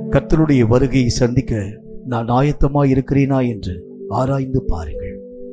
கர்த்தருடைய வருகையை சந்திக்க நான் ஆயத்தமாய் இருக்கிறேனா என்று ஆராய்ந்து பாருங்கள்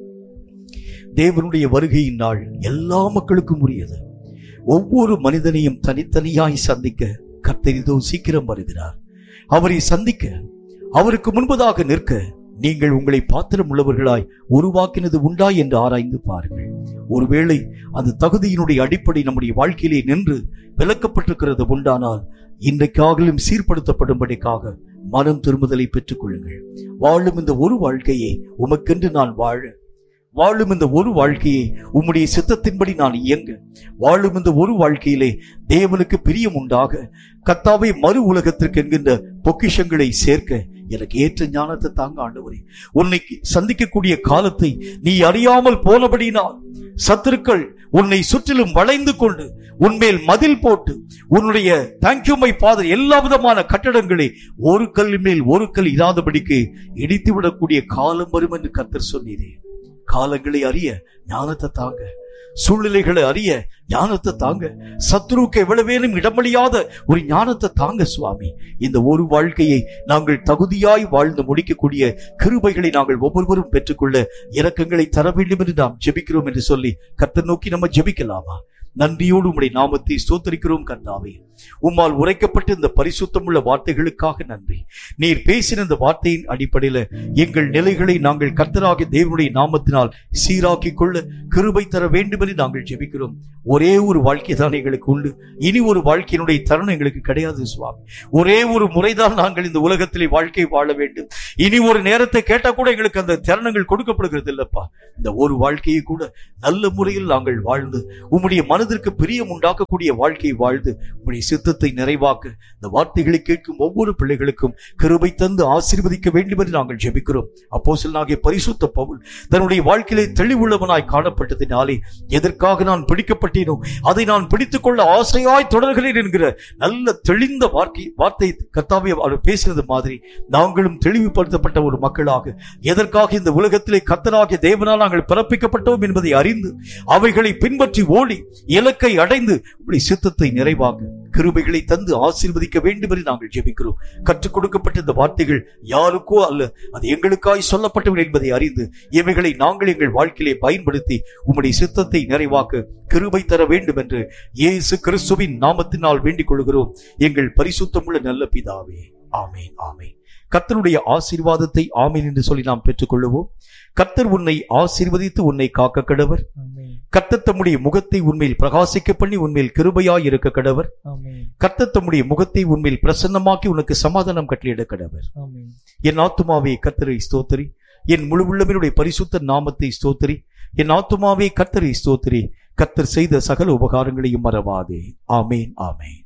தேவனுடைய வருகையின் நாள் எல்லா மக்களுக்கும் உரியது ஒவ்வொரு மனிதனையும் தனித்தனியாய் சந்திக்க கர்த்தர் இதோ சீக்கிரம் வருகிறார் அவரை சந்திக்க அவருக்கு முன்பதாக நிற்க நீங்கள் உங்களை பாத்திரம் உள்ளவர்களாய் உருவாக்கினது உண்டா என்று ஆராய்ந்து பாருங்கள் ஒருவேளை அந்த தகுதியினுடைய அடிப்படை நம்முடைய வாழ்க்கையிலே நின்று விளக்கப்பட்டிருக்கிறது உண்டானால் இன்றைக்காகலும் சீர்படுத்தப்படும்படிக்காக மனம் திரும்புதலை பெற்றுக் கொள்ளுங்கள் வாழும் இந்த ஒரு வாழ்க்கையை உமக்கென்று நான் வாழ வாழும் இந்த ஒரு வாழ்க்கையை உம்முடைய சித்தத்தின்படி நான் இயங்க வாழும் இந்த ஒரு வாழ்க்கையிலே தேவனுக்கு பிரியம் உண்டாக கத்தாவை மறு உலகத்திற்கு என்கின்ற பொக்கிஷங்களை சேர்க்க எனக்கு ஏற்ற ஞானத்தை தாங்க ஆண்டவரே உன்னை சந்திக்கக்கூடிய காலத்தை நீ அறியாமல் போனபடினால் சத்துருக்கள் உன்னை சுற்றிலும் வளைந்து கொண்டு உன்மேல் மதில் போட்டு உன்னுடைய தேங்க்யூ மை ஃபாதர் எல்லா விதமான கட்டடங்களை ஒரு கல் மேல் ஒரு கல் இராதபடிக்கு இடித்து விடக்கூடிய காலம் வரும் என்று கர்த்தர் சொன்னீரே காலங்களை அறிய ஞானத்தை தாங்க சூழ்நிலைகளை அறிய ஞானத்தை தாங்க சத்ருவுக்கு எவ்வளவேனும் இடமளியாத ஒரு ஞானத்தை தாங்க சுவாமி இந்த ஒரு வாழ்க்கையை நாங்கள் தகுதியாய் வாழ்ந்து முடிக்கக்கூடிய கிருபைகளை நாங்கள் ஒவ்வொருவரும் பெற்றுக்கொள்ள இரக்கங்களை தர வேண்டும் என்று நாம் ஜெபிக்கிறோம் என்று சொல்லி கர்த்தர் நோக்கி நம்ம ஜெபிக்கலாமா நன்றியோடு உம்முடைய நாமத்தை ஸ்தோத்தரிக்கிறோம் கர்த்தாவே உம்மால் உரைக்கப்பட்ட இந்த பரிசுத்தமுள்ள வார்த்தைகளுக்காக நன்றி நீர் பேசின இந்த வார்த்தையின் அடிப்படையில எங்கள் நிலைகளை நாங்கள் கர்த்தராகிய தேவனுடைய நாமத்தினால் சீராக்கிக் கொள்ள கிருபை தர வேண்டும் என்று நாங்கள் ஜெபிக்கிறோம் ஒரே ஒரு வாழ்க்கை தான் எங்களுக்கு உண்டு இனி ஒரு வாழ்க்கையினுடைய தருணம் எங்களுக்கு கிடையாது சுவாமி ஒரே ஒரு முறைதான் நாங்கள் இந்த உலகத்திலே வாழ்க்கை வாழ வேண்டும் இனி ஒரு நேரத்தை கேட்டா கூட எங்களுக்கு அந்த தருணங்கள் கொடுக்கப்படுகிறது இல்லப்பா இந்த ஒரு வாழ்க்கையை கூட நல்ல முறையில் நாங்கள் வாழ்ந்து உம்முடைய மனதிற்கு பிரியம் உண்டாக்கக்கூடிய வாழ்க்கையை வாழ்ந்து உம்முடைய சித்தத்தை நிறைவாக்க இந்த வார்த்தைகளை கேட்கும் ஒவ்வொரு பிள்ளைகளுக்கும் கிருபை தந்து ஆசீர்வதிக்க வேண்டும் என்று நாங்கள் ஜெபிக்கிறோம் அப்போ ஆகிய பரிசுத்த பவுல் தன்னுடைய வாழ்க்கையிலே தெளிவுள்ளவனாய் காணப்பட்டதினாலே எதற்காக நான் பிடிக்கப்பட்டேனோ அதை நான் பிடித்துக் கொள்ள ஆசையாய் தொடர்கிறேன் என்கிற நல்ல தெளிந்த வார்த்தை வார்த்தை கர்த்தாவே அவர் பேசினது மாதிரி நாங்களும் தெளிவுபடுத்தப்பட்ட ஒரு மக்களாக எதற்காக இந்த உலகத்திலே கத்தனாகிய தேவனால் நாங்கள் பிறப்பிக்கப்பட்டோம் என்பதை அறிந்து அவைகளை பின்பற்றி ஓடி இலக்கை அடைந்து இப்படி சித்தத்தை நிறைவாக கிருபைகளை தந்து ஆசீர்வதிக்க வேண்டும் என்று நாங்கள் ஜெபிக்கிறோம் கற்றுக் கொடுக்கப்பட்ட இந்த வார்த்தைகள் யாருக்கோ அல்ல அது எங்களுக்காய் சொல்லப்பட்டவை என்பதை அறிந்து இவைகளை நாங்கள் எங்கள் வாழ்க்கையிலே பயன்படுத்தி உம்முடைய சித்தத்தை நிறைவாக்க கிருபை தர வேண்டும் என்று இயேசு கிறிஸ்துவின் நாமத்தினால் வேண்டிக் கொள்கிறோம் எங்கள் பரிசுத்தமுள்ள நல்ல பிதாவே ஆமேன் ஆமேன் கர்த்தருடைய ஆசீர்வாதத்தை ஆமீன் என்று சொல்லி நாம் பெற்றுக்கொள்ளுவோம் கர்த்தர் உன்னை ஆசீர்வதித்து உன்னை காக்க கடவர் ஆமென் கர்த்தர் தம்முடைய முகத்தை உண்மையில் பிரகாசிக்க பண்ணி உண்மையில் கிருபையாய் இருக்க கடவர் ஆமென் கர்த்தர் தம்முடைய முகத்தை உண்மையில் பிரசன்னமாக்கி உனக்கு சமாதானம் கட்டளையிட கடவர் ஆமென் என் ஆத்துமாவே கர்த்தரை ஸ்தோத்திரி என் முழு உள்ளவனுடைய பரிசுத்த நாமத்தை ஸ்தோத்திரி என் ஆத்துமாவே கர்த்தரை ஸ்தோத்திரி கர்த்தர் செய்த சகல உபகாரங்களையும் மறவாதே ஆமேன் ஆமேன்